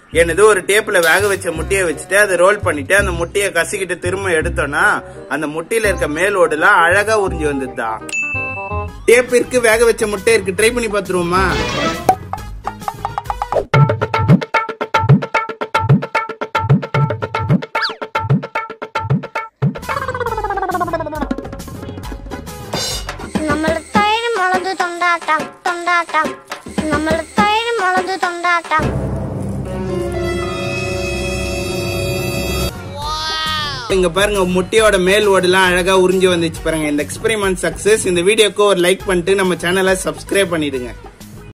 என்னது ஒரு டேப்ல வேக வச்ச முட்டையை வச்சுட்டு அதை ரோல் பண்ணிட்டு அந்த முட்டையை கசிக்கிட்டு திரும்ப எடுத்தோம்னா அந்த முட்டையில இருக்க மேல் ஓடுலாம் அழகா உறிஞ்சி வந்துதா டேப் இருக்கு வேக வச்ச முட்டை இருக்கு ட்ரை பண்ணி பாத்துருவோமா നമ്മൾ തൈര് മുളക് തൊണ്ടാട്ടം തൊണ്ടാട്ടം നമ്മൾ തൈര് മുളക് തൊണ്ടാട്ടം இங்க பாருங்க முட்டையோட மேல் ஓடுலாம் அழகா உறிஞ்சி வந்துச்சு பாருங்க இந்த எக்ஸ்பெரிமெண்ட் சக்சஸ் இந்த வீடியோக்கு ஒரு லைக் பண்ணிட்டு நம்ம சேனலை சப்ஸ்கிரைப் பண்ணிடுங்க